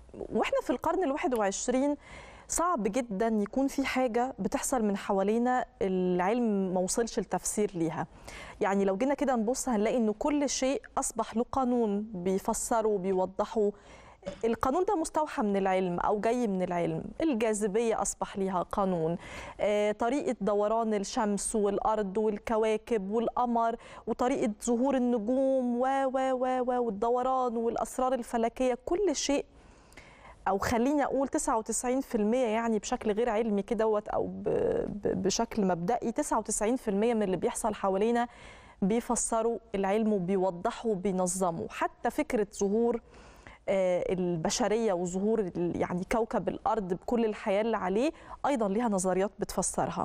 واحنا في القرن الواحد وعشرين صعب جدا يكون في حاجة بتحصل من حوالينا العلم ما وصلش لتفسير ليها يعني لو جينا كده نبص هنلاقي انه كل شيء اصبح له قانون بيفسره وبيوضحه القانون ده مستوحى من العلم او جاي من العلم الجاذبيه اصبح ليها قانون آه، طريقه دوران الشمس والارض والكواكب والقمر وطريقه ظهور النجوم و و و و والدوران والاسرار الفلكيه كل شيء او خليني اقول 99% يعني بشكل غير علمي كدهوت او ب- ب- بشكل مبدئي 99% من اللي بيحصل حوالينا بيفسروا العلم وبيوضحوا وبينظموا حتى فكره ظهور آه، البشريه وظهور ال- يعني كوكب الارض بكل الحياه اللي عليه ايضا ليها نظريات بتفسرها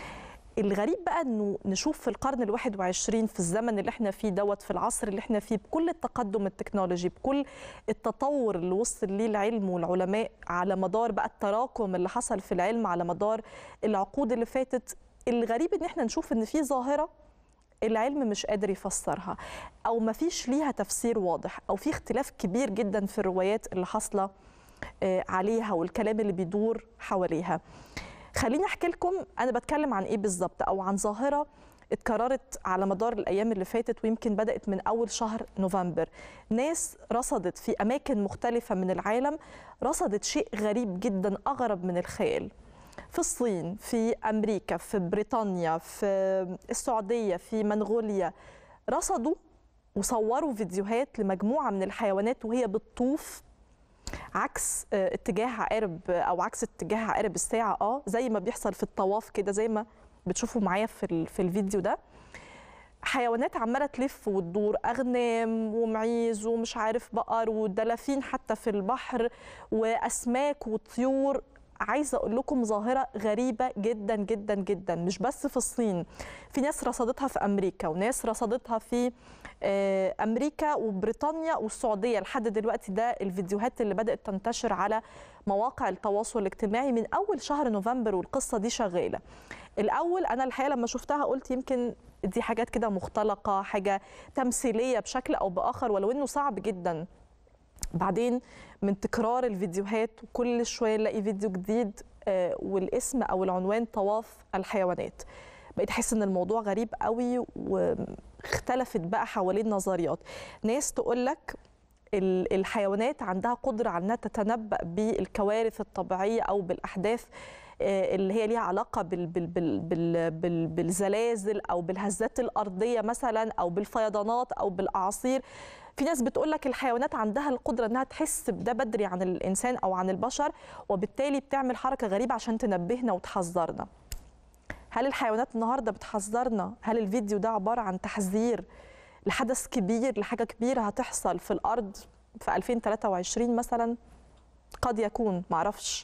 الغريب بقى انه نشوف في القرن الواحد وعشرين في الزمن اللي احنا فيه دوت في العصر اللي احنا فيه بكل التقدم التكنولوجي بكل التطور اللي وصل ليه العلم والعلماء على مدار بقى التراكم اللي حصل في العلم على مدار العقود اللي فاتت الغريب ان احنا نشوف ان في ظاهره العلم مش قادر يفسرها او ما فيش ليها تفسير واضح او في اختلاف كبير جدا في الروايات اللي حاصله آه، عليها والكلام اللي بيدور حواليها خليني احكي لكم انا بتكلم عن ايه بالظبط او عن ظاهره اتكررت على مدار الايام اللي فاتت ويمكن بدات من اول شهر نوفمبر ناس رصدت في اماكن مختلفه من العالم رصدت شيء غريب جدا اغرب من الخيال في الصين في امريكا في بريطانيا في السعوديه في منغوليا رصدوا وصوروا فيديوهات لمجموعه من الحيوانات وهي بتطوف عكس آه، اتجاه عقارب او عكس اتجاه عقارب الساعه اه زي ما بيحصل في الطواف كده زي ما بتشوفوا معايا في ال- في الفيديو ده حيوانات عماله تلف وتدور اغنام ومعيز ومش عارف بقر ودلافين حتى في البحر واسماك وطيور عايزه اقول لكم ظاهره غريبه جدا جدا جدا مش بس في الصين في ناس رصدتها في امريكا وناس رصدتها في آه، امريكا وبريطانيا والسعوديه لحد دلوقتي ده الفيديوهات اللي بدات تنتشر على مواقع التواصل الاجتماعي من اول شهر نوفمبر والقصه دي شغاله الاول انا الحقيقه لما شفتها قلت يمكن دي حاجات كده مختلقه حاجه تمثيليه بشكل او باخر ولو انه صعب جدا بعدين من تكرار الفيديوهات وكل شويه نلاقي فيديو جديد آه، والاسم او العنوان طواف الحيوانات بقيت احس ان الموضوع غريب قوي واختلفت بقى حوالين نظريات ناس تقول لك ال- الحيوانات عندها قدره على انها تتنبأ بالكوارث الطبيعيه او بالاحداث آه، اللي هي ليها علاقه بال بال بال بال بال بالزلازل او بالهزات الارضيه مثلا او بالفيضانات او بالاعاصير في ناس بتقول لك الحيوانات عندها القدره انها تحس بده بدري عن الانسان او عن البشر وبالتالي بتعمل حركه غريبه عشان تنبهنا وتحذرنا هل الحيوانات النهارده بتحذرنا هل الفيديو ده عباره عن تحذير لحدث كبير لحاجه كبيره هتحصل في الارض في 2023 مثلا قد يكون معرفش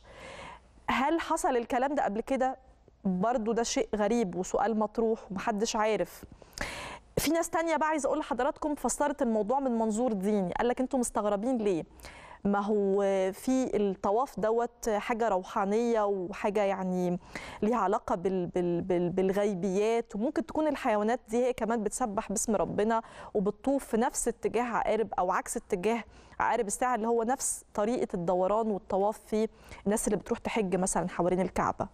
هل حصل الكلام ده قبل كده برضو ده شيء غريب وسؤال مطروح ومحدش عارف في ناس تانية بقى عايزه اقول لحضراتكم فسرت الموضوع من منظور ديني قال لك انتوا مستغربين ليه ما هو في الطواف دوت حاجه روحانيه وحاجه يعني ليها علاقه بال بال بال بالغيبيات وممكن تكون الحيوانات دي هي كمان بتسبح باسم ربنا وبتطوف في نفس اتجاه عقارب او عكس اتجاه عقارب الساعه اللي هو نفس طريقه الدوران والطواف في الناس اللي بتروح تحج مثلا حوالين الكعبه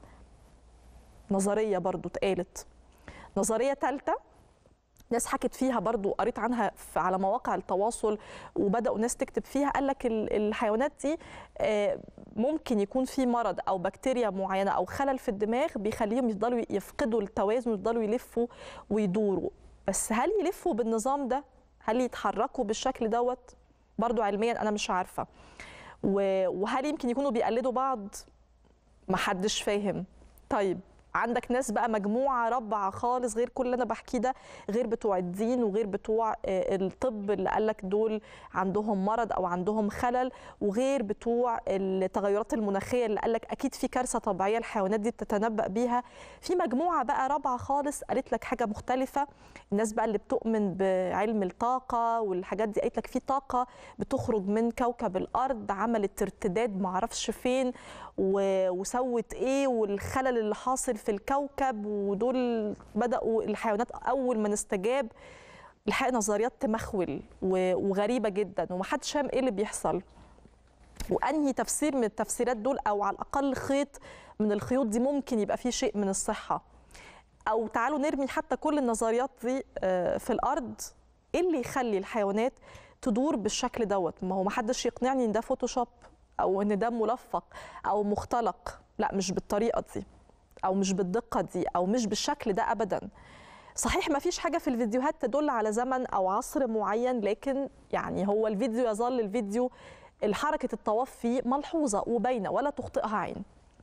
نظريه برضو اتقالت نظريه ثالثه ناس حكت فيها برضو قريت عنها في على مواقع التواصل وبداوا ناس تكتب فيها قال لك ال- الحيوانات دي آه، ممكن يكون في مرض او بكتيريا معينه او خلل في الدماغ بيخليهم يفضلوا يفقدوا التوازن ويفضلوا يلفوا ويدوروا بس هل يلفوا بالنظام ده هل يتحركوا بالشكل دوت برضو علميا انا مش عارفه و- وهل يمكن يكونوا بيقلدوا بعض محدش فاهم طيب عندك ناس بقى مجموعه ربع خالص غير كل اللي انا بحكيه ده غير بتوع الدين وغير بتوع آه، الطب اللي قال لك دول عندهم مرض او عندهم خلل وغير بتوع التغيرات المناخيه اللي قال لك اكيد في كارثه طبيعيه الحيوانات دي بتتنبأ بيها في مجموعه بقى رابعه خالص قالت لك حاجه مختلفه الناس بقى اللي بتؤمن بعلم الطاقه والحاجات دي قالت لك في طاقه بتخرج من كوكب الارض عملت ارتداد معرفش فين و- وسوت ايه والخلل اللي حاصل في الكوكب ودول بداوا الحيوانات اول ما نستجاب الحقيقه نظريات تمخول و- وغريبه جدا ومحدش فاهم ايه اللي بيحصل وانهي تفسير من التفسيرات دول او على الاقل خيط من الخيوط دي ممكن يبقى فيه شيء من الصحه او تعالوا نرمي حتى كل النظريات دي آه، في الارض ايه اللي يخلي الحيوانات تدور بالشكل دوت ما هو ما حدش يقنعني ان ده فوتوشوب او ان ده ملفق او مختلق لا مش بالطريقه دي او مش بالدقه دي او مش بالشكل ده ابدا صحيح ما فيش حاجه في الفيديوهات تدل على زمن او عصر معين لكن يعني هو الفيديو يظل الفيديو الحركه الطواف فيه ملحوظه وباينه ولا تخطئها عين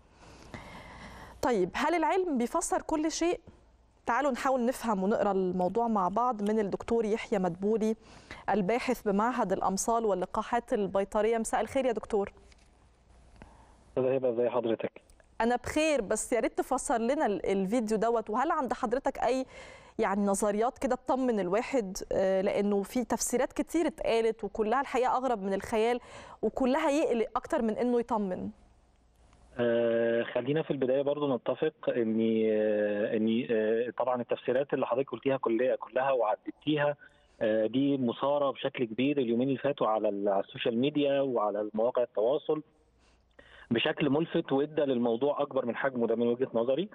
طيب هل العلم بيفسر كل شيء تعالوا نحاول نفهم ونقرا الموضوع مع بعض من الدكتور يحيى مدبولي الباحث بمعهد الامصال واللقاحات البيطريه مساء الخير يا دكتور استاذ هبه ازي حضرتك انا بخير بس يا ريت تفسر لنا ال- الفيديو دوت وهل عند حضرتك اي يعني نظريات كده تطمن الواحد آه، لانه في تفسيرات كتير اتقالت وكلها الحقيقه اغرب من الخيال وكلها يقلق اكتر من انه يطمن آه خلينا في البدايه برضو نتفق ان آه ان آه طبعا التفسيرات اللي حضرتك قلتيها كلها كلها وعددتيها آه دي مثاره بشكل كبير اليومين اللي فاتوا على ال- على السوشيال ميديا وعلى مواقع التواصل بشكل ملفت وادى للموضوع اكبر من حجمه ده من وجهه نظري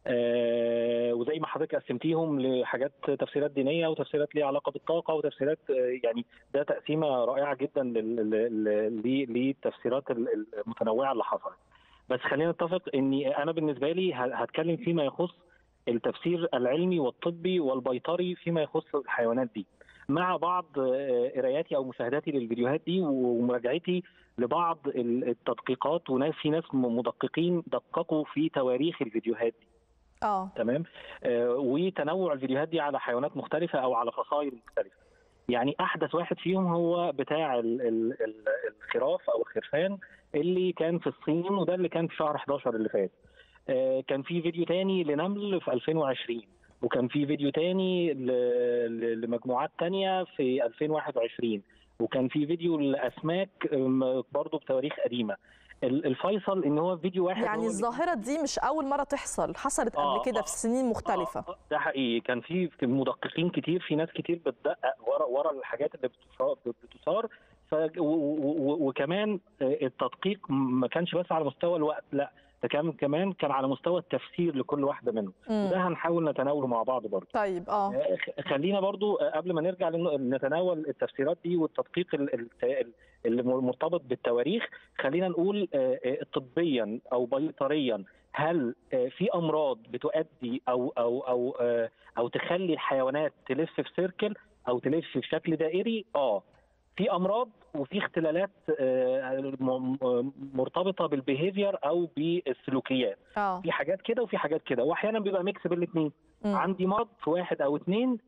آه وزي ما حضرتك قسمتيهم لحاجات تفسيرات دينيه وتفسيرات ليها علاقه بالطاقه وتفسيرات آه يعني ده تقسيمه رائعه جدا لل- لل- لل- للتفسيرات ال- المتنوعه اللي حصلت بس خلينا نتفق اني انا بالنسبه لي ه- هتكلم فيما يخص التفسير العلمي والطبي والبيطري فيما يخص الحيوانات دي مع بعض آه، قراياتي او مشاهداتي للفيديوهات دي ومراجعتي لبعض ال- التدقيقات وناس في ناس م- مدققين دققوا في تواريخ الفيديوهات دي اه تمام آه، وتنوع الفيديوهات دي على حيوانات مختلفه او على فصائل مختلفه يعني احدث واحد فيهم هو بتاع ال- ال- ال- الخراف او الخرفان اللي كان في الصين وده اللي كان في شهر 11 اللي فات آه، كان في فيديو تاني لنمل في 2020 وكان في فيديو تاني ل- ل- لمجموعات تانية في 2021 وكان في فيديو لاسماك آم، برضه بتواريخ قديمه ال- الفيصل ان هو فيديو واحد يعني هو اللي- الظاهره دي مش اول مره تحصل حصلت قبل آه، كده آه. في سنين مختلفه آه، ده حقيقي كان في في مدققين كتير في ناس كتير بتدقق ورا ورا الحاجات اللي بتثار بتثار ف و- و- و- وكمان آه، التدقيق ما كانش بس على مستوى الوقت لا ده كان كمان كان على مستوى التفسير لكل واحده منهم مم. ده هنحاول نتناوله مع بعض برضه طيب اه آه، خ- خلينا برضو آه، قبل ما نرجع لأنه نتناول التفسيرات دي والتدقيق ال- ال- ال- اللي مرتبط بالتواريخ خلينا نقول آه، آه، طبيا او بيطريا هل آه، في امراض بتؤدي او او او آه، او تخلي الحيوانات تلف في سيركل او تلف في شكل دائري اه في امراض وفي اختلالات آه، م- م- مرتبطه بالبيهيفير او بالسلوكيات اه في حاجات كده وفي حاجات كده واحيانا بيبقى ميكس بين الاثنين مم. عندي مرض في واحد او اثنين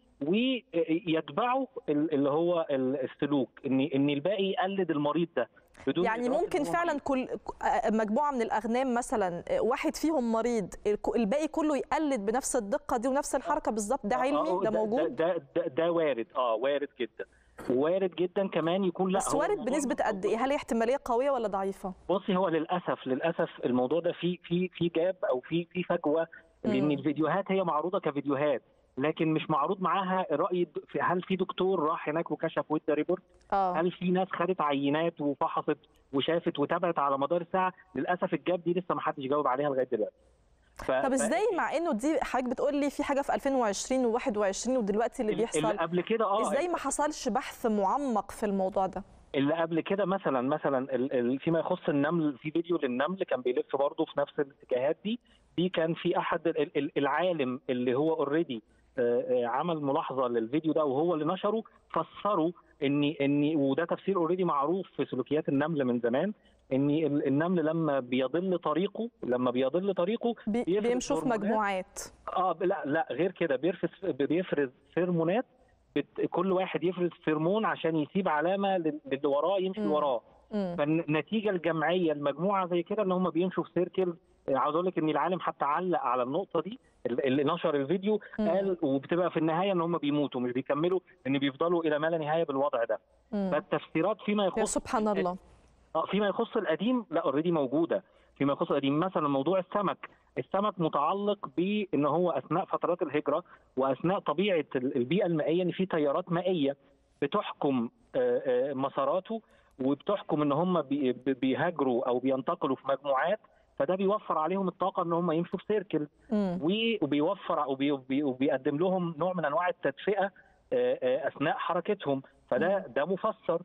ويتبعوا ال- اللي هو ال- السلوك ان ان الباقي يقلد المريض ده بدون يعني إدراك ممكن إن هو فعلا مريض. كل آه، مجموعه من الاغنام مثلا آه، واحد فيهم مريض الك- الباقي كله يقلد بنفس الدقه دي ونفس الحركه بالظبط ده آه، علمي آه، ده موجود ده ده, ده, ده وارد اه وارد جدا وارد جدا كمان يكون لا بس هو وارد الموضوع بنسبه قد ايه هل هي احتماليه قويه ولا ضعيفه بصي هو للاسف للاسف الموضوع ده في في في جاب او في في فجوه لان مم. الفيديوهات هي معروضه كفيديوهات لكن مش معروض معاها راي د- في- هل في دكتور راح هناك وكشف وادى ريبورت اه هل في ناس خدت عينات وفحصت وشافت وتابعت على مدار الساعه للاسف الجاب دي لسه ما حدش جاوب عليها لغايه دلوقتي ف... طب ف- ازاي مع انه دي حضرتك بتقول لي في حاجه في 2020 و21 ودلوقتي اللي اللي بيحصل قبل كده اه ازاي ما حصلش بحث معمق في الموضوع ده اللي قبل كده مثلا مثلا ال- ال- فيما يخص النمل في فيديو للنمل كان بيلف برضه في نفس الاتجاهات دي دي كان في احد ال- ال- العالم اللي هو اوريدي عمل ملاحظه للفيديو ده وهو اللي نشره فسروا ان ان وده تفسير اوريدي معروف في سلوكيات النمل من زمان ان ال- النمل لما بيضل طريقه لما بيضل طريقه بي- بيفرز بيمشوا في هرمونات. مجموعات اه ب- لا لا غير كده بيفرز بيفرز فيرمونات بت... كل واحد يفرز فيرمون عشان يسيب علامه لل- للي وراه يمشي مم. وراه مم. فالنتيجه الجمعيه المجموعه زي كده ان هم بيمشوا في سيركل آه، عاوز اقول لك ان العالم حتى علق على النقطه دي ال- اللي نشر الفيديو مم. قال وبتبقى في النهايه ان هم بيموتوا مش بيكملوا ان بيفضلوا الى ما لا نهايه بالوضع ده مم. فالتفسيرات فيما يا يخص سبحان الله اه فيما يخص القديم لا اوريدي موجوده فيما يخص القديم مثلا موضوع السمك السمك متعلق بان هو اثناء فترات الهجره واثناء طبيعه ال- البيئه المائيه ان في تيارات مائيه بتحكم آه، آه، مساراته وبتحكم ان هم بي- بي- بيهاجروا او بينتقلوا في مجموعات فده بيوفر عليهم الطاقه ان هم يمشوا في سيركل مم. و- وبيوفر وبي- وبي- وبيقدم لهم نوع من انواع التدفئه آه، آه، اثناء حركتهم فده ده مفسر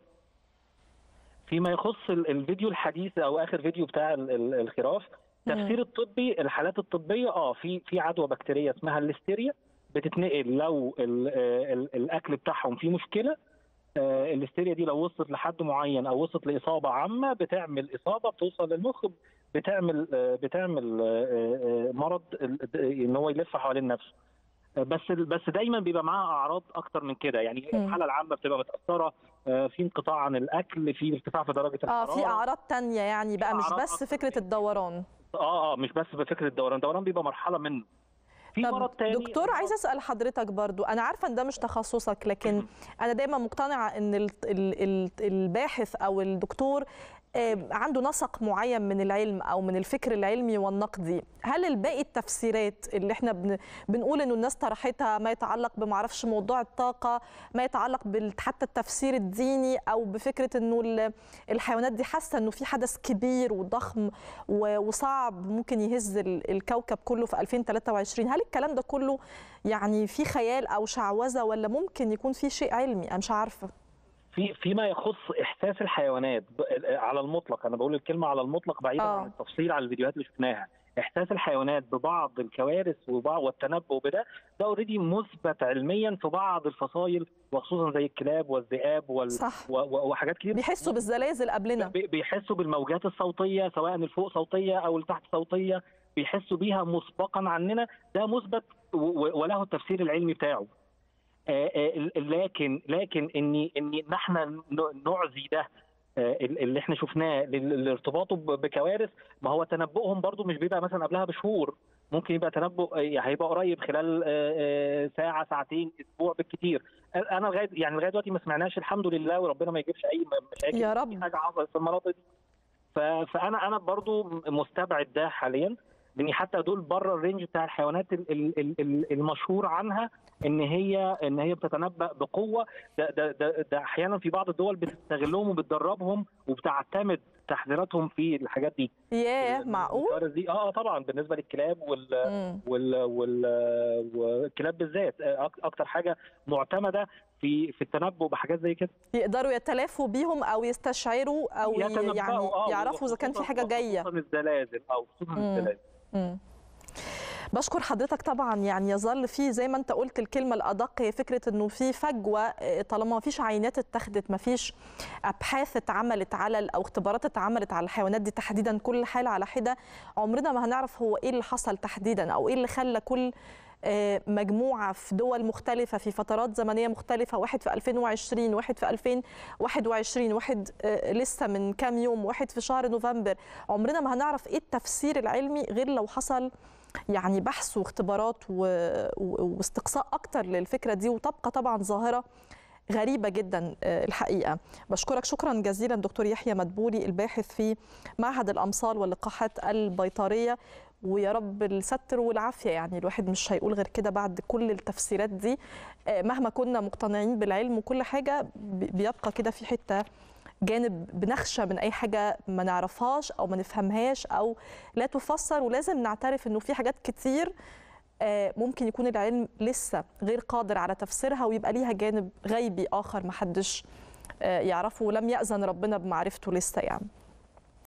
فيما يخص ال- الفيديو الحديث او اخر فيديو بتاع ال- ال- الخراف تفسير الطبي الحالات الطبيه اه في في عدوى بكتيريه اسمها الليستيريا بتتنقل لو ال ال الاكل بتاعهم فيه مشكله آه، الليستيريا دي لو وصلت لحد معين او وصلت لاصابه عامه بتعمل اصابه بتوصل للمخ بتعمل آه، بتعمل آه، آه، مرض ال- ان هو يلف حوالين نفسه آه، بس بس دايما بيبقى معاها اعراض اكتر من كده يعني مم. الحاله العامه بتبقى متاثره آه، في انقطاع عن الاكل في ارتفاع في درجه اه الحراره في اعراض تانية يعني بقى مش أعراض بس أكتر فكره من- الدوران اه اه مش بس بفكره الدوران الدوران بيبقى مرحله منه في مرض طب تاني دكتور عايز اسال حضرتك برضو انا عارفه ان ده مش تخصصك لكن انا دايما مقتنعه ان ال- ال- ال- الباحث او الدكتور آه، عنده نسق معين من العلم او من الفكر العلمي والنقدي هل الباقي التفسيرات اللي احنا بن بنقول انه الناس طرحتها ما يتعلق بمعرفش موضوع الطاقه ما يتعلق بال- حتى التفسير الديني او بفكره انه ال- الحيوانات دي حاسه انه في حدث كبير وضخم و- وصعب ممكن يهز ال- الكوكب كله في 2023 هل الكلام ده كله يعني في خيال او شعوذه ولا ممكن يكون في شيء علمي انا مش عارفه في فيما يخص احساس الحيوانات ب- على المطلق انا بقول الكلمه على المطلق بعيدا آه. عن التفصيل على الفيديوهات اللي شفناها احساس الحيوانات ببعض الكوارث وبعض والتنبؤ بده ده اوريدي مثبت علميا في بعض الفصائل وخصوصا زي الكلاب والذئاب وال... صح و... و... وحاجات كتير بيحسوا بالزلازل قبلنا بي- بيحسوا بالموجات الصوتيه سواء الفوق صوتيه او التحت صوتيه بيحسوا بيها مسبقا عننا ده مثبت و- و- وله التفسير العلمي بتاعه آه، آه، لكن لكن اني اني نحن ن- نعزي ده آه، اللي احنا شفناه لل- لارتباطه ب- بكوارث ما هو تنبؤهم برضو مش بيبقى مثلا قبلها بشهور ممكن يبقى تنبؤ آه، هيبقى قريب خلال آه، آه، ساعه ساعتين اسبوع بالكتير انا لغايه يعني لغايه دلوقتي ما سمعناش الحمد لله وربنا ما يجيبش اي مشاكل يا في رب. حاجه حصلت في المناطق دي ف- فانا انا برضو مستبعد ده حاليا لان حتى دول بره الرينج بتاع الحيوانات ال- ال- ال- ال- المشهور عنها ان هي ان هي بتتنبأ بقوه ده ده ده, ده احيانا في بعض الدول بتستغلهم وبتدربهم وبتعتمد تحذيراتهم في الحاجات دي ياه معقول الكوارث دي اه طبعا بالنسبه للكلاب وال مم. وال وال والكلاب بالذات آه، أك- اكتر حاجه معتمده في في التنبؤ بحاجات زي كده يقدروا يتلافوا بيهم او يستشعروا او ي- يتنبأوا، يعني آه، يعرفوا اذا كان في وخصوصاً- حاجه جايه خصوصا الزلازل او خصوصا مم. الزلازل مم. بشكر حضرتك طبعا يعني يظل في زي ما انت قلت الكلمه الادق هي فكره انه في فجوه آه، طالما ما فيش عينات اتخذت ما فيش ابحاث اتعملت على ال- او اختبارات اتعملت على الحيوانات دي تحديدا كل حاله على حده عمرنا ما هنعرف هو ايه اللي حصل تحديدا او ايه اللي خلى كل آه، مجموعه في دول مختلفه في فترات زمنيه مختلفه واحد في 2020 واحد في 2021 واحد آه، لسه من كام يوم واحد في شهر نوفمبر عمرنا ما هنعرف ايه التفسير العلمي غير لو حصل يعني بحث واختبارات و- و- واستقصاء اكتر للفكره دي وتبقى طبعا ظاهره غريبه جدا آه، الحقيقه بشكرك شكرا جزيلا دكتور يحيى مدبولي الباحث في معهد الامصال واللقاحات البيطريه ويا رب الستر والعافيه يعني الواحد مش هيقول غير كده بعد كل التفسيرات دي آه، مهما كنا مقتنعين بالعلم وكل حاجه بي- بيبقى كده في حته جانب بنخشى من اي حاجه ما نعرفهاش او ما نفهمهاش او لا تفسر ولازم نعترف انه في حاجات كتير آه، ممكن يكون العلم لسه غير قادر على تفسيرها ويبقى ليها جانب غيبي اخر محدش آه، يعرفه ولم يأذن ربنا بمعرفته لسه يعني